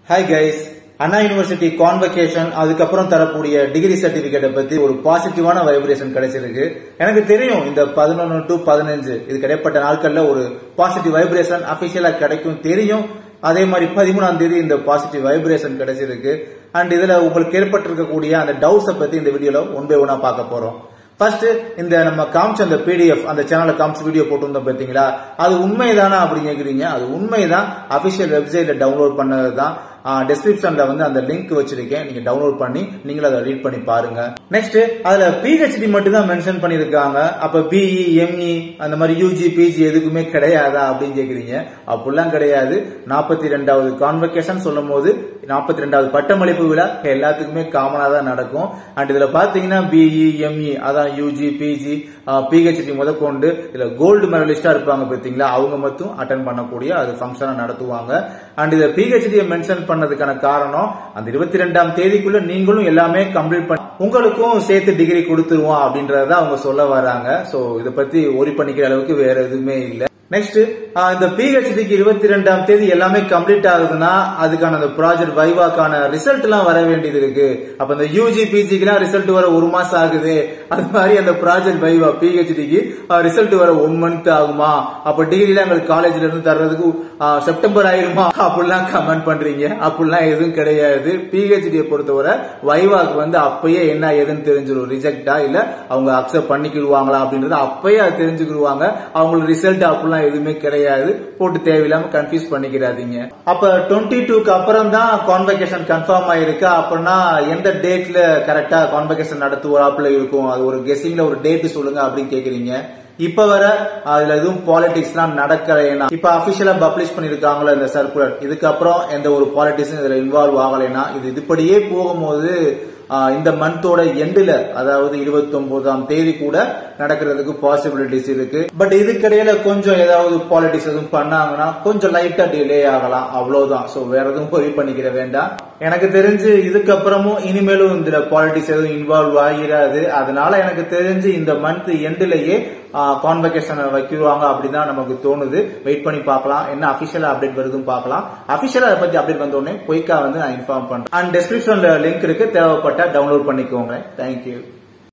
hi guys Anna university convocation அதுக்கப்புறம் தரக்கூடிய degree சர்டிபிகேட்டை பத்தி ஒரு பாசிட்டிவான வைப்ரேஷன் கிடைச்சிருக்கு எனக்கு தெரியும் இந்த பதினொன்று டு பதினஞ்சு இதுக்கு இடைப்பட்ட நாட்கள்ல ஒரு பாசிட்டிவ் வைப்ரேஷன் அபிஷியலா கிடைக்கும் தெரியும் அதே மாதிரி பதிமூணாம் தேதி இந்த பாசிட்டிவ் வைப்ரேஷன் கிடைச்சிருக்கு அண்ட் இதுல உங்களுக்கு ஏற்பட்டிருக்கக்கூடிய அந்த டவுட்ஸை பத்தி இந்த வீடியோல ஒன் பை ஒன்னா பார்க்க போறோம் ஃபர்ஸ்ட் இந்த நம்ம காமிச்ச அந்த பிடிஎஃப் அந்த சேனல்ல காமிச்ச வீடியோ போட்டிருந்தோம் பாத்தீங்களா அது உண்மைதானா அப்படி கேக்குறீங்க அது உண்மைதான் அபிஷியல் வெப்சைட்ல டவுன்லோட் பண்ணது தான் டிஸ்கிரிப்ஷன்ல வந்து அந்த லிங்க் வச்சிருக்கேன் நீங்க டவுன்லோட் பண்ணி நீங்களும் அதை ரீட் பண்ணி பாருங்க நெக்ஸ்ட் அதுல பிஹெச்டி மட்டும் தான் மென்ஷன் பண்ணிருக்காங்க அப்ப பிஇ எம்இ அந்த மாதிரி யூஜி பிஜி எதுக்குமே கிடையாதா அப்படின்னு கேக்குறீங்க அப்படிலாம் கிடையாது நாற்பத்தி ரெண்டாவது கான்வெகேஷன் சொல்லும் போது நாற்பத்தி ரெண்டாவது பட்டமளிப்பு விழா எல்லாத்துக்குமே காமனா தான் நடக்கும் அண்ட் இதுல பாத்தீங்கன்னா பிஇ எம்இ அதான் யூஜி பிஜி பிஹெச்டி முதற்கொண்டு இதுல கோல்டு மெடலிஸ்டா இருப்பாங்க பாத்தீங்களா அவங்க மட்டும் அட்டன் பண்ணக்கூடிய அது ஃபங்க்ஷனா நடத்துவாங்க அண்ட் இதை பிஹெச்டியை மென்ஷன் பண்ணதுக்கான காரணம் அந்த இருபத்தி ரெண்டாம் தேதிக்குள்ள நீங்களும் எல்லாமே கம்ப்ளீட் பண்ண உங்களுக்கும் சேர்த்து டிகிரி கொடுத்துருவோம் அப்படின்றத அவங்க சொல்ல வராங்க சோ இதை பத்தி ஒரி பண்ணிக்கிற அளவுக்கு வேற எதுவுமே இல்ல நெக்ஸ்ட் இந்த பிஹெச்டிக்கு இருபத்தி ரெண்டாம் தேதி எல்லாமே கம்ப்ளீட் ஆகுதுன்னா அதுக்கான அந்த ப்ராஜெக்ட் வைவாக்கான ரிசல்ட் எல்லாம் வர வேண்டியது இருக்கு அப்ப இந்த யூஜி பிஜிக்கு எல்லாம் ரிசல்ட் வர ஒரு மாசம் ஆகுது அது மாதிரி அந்த ப்ராஜெக்ட் வைவா பிஹெச்டிக்கு ரிசல்ட் வர ஒன் மந்த் ஆகுமா அப்ப டிகிரி எல்லாம் எங்களுக்கு காலேஜ்ல இருந்து தர்றதுக்கு செப்டம்பர் ஆயிருமா அப்படிலாம் கமெண்ட் பண்றீங்க அப்படிலாம் எதுவும் கிடையாது பிஹெச்டியை பொறுத்தவரை வைவாக்கு வந்து அப்பயே என்ன ஏதுன்னு தெரிஞ்சிடும் ரிஜெக்டா இல்ல அவங்க அக்செப்ட் பண்ணிக்கிடுவாங்களா அப்படின்றது அப்பயே அது தெரிஞ்சுக்கிடுவாங்க அவங்களுக்கு ரிசல்ட் அப்படிலாம் எதுவுமே கிடையாது போட்டு தேவையில்லாம கன்ஃபியூஸ் பண்ணிக்கிறாதீங்க அப்ப டுவெண்ட்டி டூக்கு அப்புறம் தான் கான்வெகேஷன் கன்ஃபார்ம் ஆயிருக்கு அப்படின்னா எந்த டேட்ல கரெக்டா கான்வெகேஷன் நடத்துவாப்புல இருக்கும் அது ஒரு கெஸிங்ல ஒரு டேட் சொல்லுங்க அப்படின்னு கேக்குறீங்க இப்ப வர அதுல எதுவும் பாலிடிக்ஸ் எல்லாம் நடக்கலைன்னா இப்ப அபிஷியலா பப்ளிஷ் பண்ணிருக்காங்களா இந்த சர்க்குலர் இதுக்கப்புறம் எந்த ஒரு பாலிடிக்ஸும் இதுல இன்வால்வ் ஆகலைன்னா இது இதுபடியே போகும்போது இந்த மந்தோட எண்டுல அதாவது இருபத்தி ஒன்பதாம் தேதி கூட நடக்கிறதுக்கு பாசிபிலிட்டிஸ் இருக்கு பட் இதுக்கிடையில கொஞ்சம் ஏதாவது பாலிடிக்ஸ் எதுவும் பண்ணாங்கன்னா கொஞ்சம் லைட்டா டிலே ஆகலாம் அவ்வளவுதான் சோ வேற எதுவும் பொறி பண்ணிக்கிற வேண்டாம் எனக்கு தெரிஞ்சு இதுக்கப்புறமும் இனிமேலும் இந்த பாலிடிக்ஸ் எதுவும் இன்வால்வ் ஆகிறாது அதனால எனக்கு தெரிஞ்சு இந்த மந்த் எண்டுலயே கான்வெகேஷன் வைக்குவாங்க அப்படிதான் நமக்கு தோணுது வெயிட் பண்ணி பார்க்கலாம் என்ன அபிஷியலா அப்டேட் வருதுன்னு பார்க்கலாம் அபிஷியலா அதை பத்தி அப்டேட் வந்த உடனே குயிக்கா வந்து நான் இன்ஃபார்ம் பண்றேன் அண்ட் டிஸ்கிரிப்ஷன்ல லிங்க் இருக்கு தேவைப்பட்டா டவுன்லோட் பண்ணிக்கோங்க தேங்க்யூ